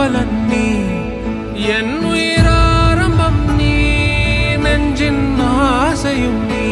காவலன் நீ என் உயிராரம்பம் நீ நெஞ்சின் ஆசையும் நீ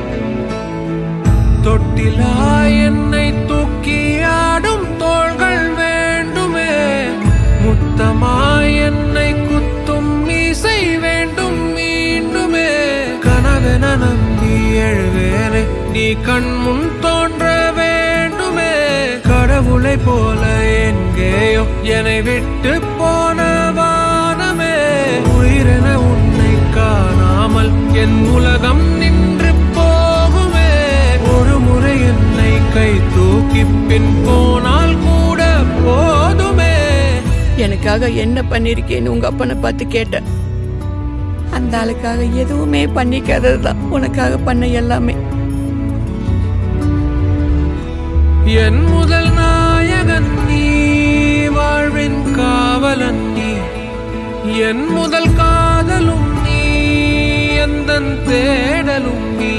தொட்டிலா என்னை தூக்கி ஆடும் தோள்கள் வேண்டுமே முத்தமாய் என்னை குத்தும் மீசை வேண்டும் மீண்டுமே கனவென நம்பி எழுவேனே நீ கண் முன் தோன்ற வேண்டுமே கடவுளை போல எங்கேயோ என்னை விட்டு போன வானமே உயிரென உன்னை காணாமல் என் உலகம் நின்று போகுமே ஒரு முறை என்னை கை தூக்கி பின் போனால் கூட போதுமே எனக்காக என்ன பண்ணிருக்கேன்னு உங்க அப்பனை பார்த்து கேட்டேன் அந்த ஆளுக்காக எதுவுமே பண்ணிக்காததுதான் உனக்காக பண்ண எல்லாமே என் முதல் நாயகன் நீ வாழ்வின் காவலன் நீ என் முதல் காதலும் நீ எந்தன் தேடலும் நீ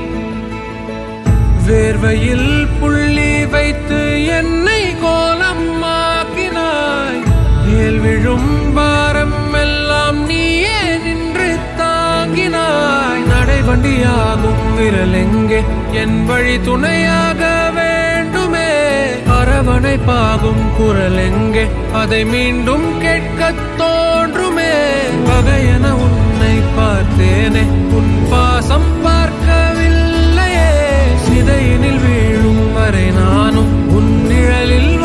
வேர்வையில் புள்ளி வைத்து என்னை கோலம் ஆக்கினாய் மேல் விழும் பாரம் எல்லாம் நீயே நின்று தாங்கினாய் நடைவண்டியாகும் விரல் எங்கே என் வழி துணையாக வேண்டுமே அரவணை பாகும் குரல் எங்கே அதை மீண்டும் கேட்கத் தோன்றுமே பகையென உன்னை பார்த்தேனே உன் பாசம் பார்க்கவில்லையே சிதையினில் வீழும் வரை நானும் உன் நிழலில்